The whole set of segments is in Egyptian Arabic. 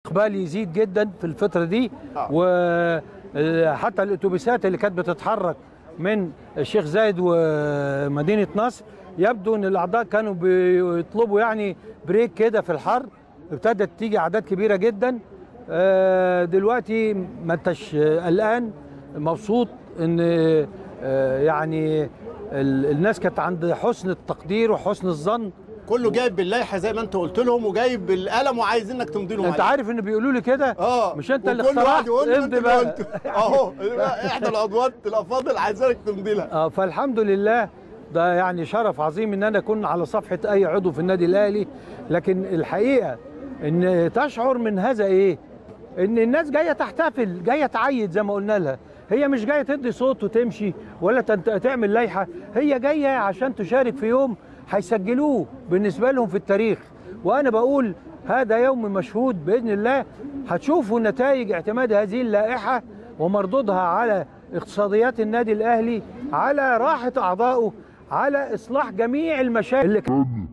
الاقبال يزيد جدا في الفتره دي آه. وحتى الاتوبيسات اللي كانت بتتحرك من الشيخ زايد ومدينه نصر يبدو ان الاعضاء كانوا بيطلبوا يعني بريك كده في الحر ابتدت تيجي اعداد كبيره جدا آه، دلوقتي ما انتش آه، قلقان مبسوط ان آه، يعني ال- الناس كانت عند حسن التقدير وحسن الظن كله جايب باللائحه زي ما انت قلت لهم وجايب بالقلم وعايز انك تمضي لهم انت عليه. عارف ان بيقولوا لي كده اه مش انت اللي وكل واحد اخترعت يقول له انت امضي اللي بقى قلته اهو احدى العضوات الافاضل عايزينك تمضي لها اه فالحمد لله ده يعني شرف عظيم ان انا اكون على صفحه اي عضو في النادي الاهلي لكن الحقيقه ان تشعر من هذا ايه ان الناس جايه تحتفل جايه تعيد زي ما قلنا لها هي مش جايه تدي صوت وتمشي ولا تنت- تعمل لائحه هي جايه عشان تشارك في يوم هيسجلوه بالنسبه لهم في التاريخ وانا بقول هذا يوم مشهود باذن الله هتشوفوا نتائج اعتماد هذه اللائحه ومردودها على اقتصاديات النادي الاهلي على راحه اعضائه على اصلاح جميع المشاكل اللي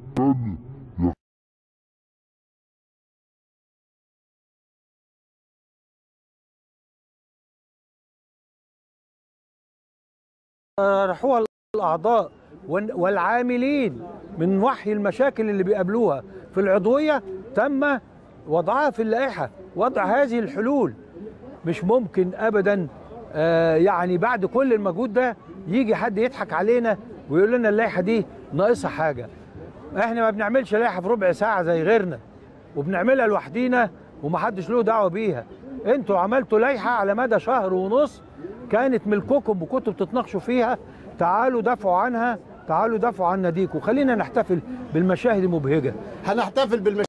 طرحوها الاعضاء وال- والعاملين من وحي المشاكل اللي بيقابلوها في العضويه تم وضعها في اللائحه وضع هذه الحلول مش ممكن ابدا آه، يعني بعد كل المجهود ده يجي حد يضحك علينا ويقول لنا اللائحه دي ناقصها حاجه احنا ما بنعملش لائحه في ربع ساعه زي غيرنا وبنعملها لوحدينا ومحدش له دعوه بيها انتوا عملتوا لائحه على مدى شهر ونص كانت ملككم وكنتوا بتتناقشوا فيها تعالوا دافعوا عنها تعالوا دافعوا عن ناديكم خلينا نحتفل بالمشاهد المبهجه هنحتفل بالمشاهد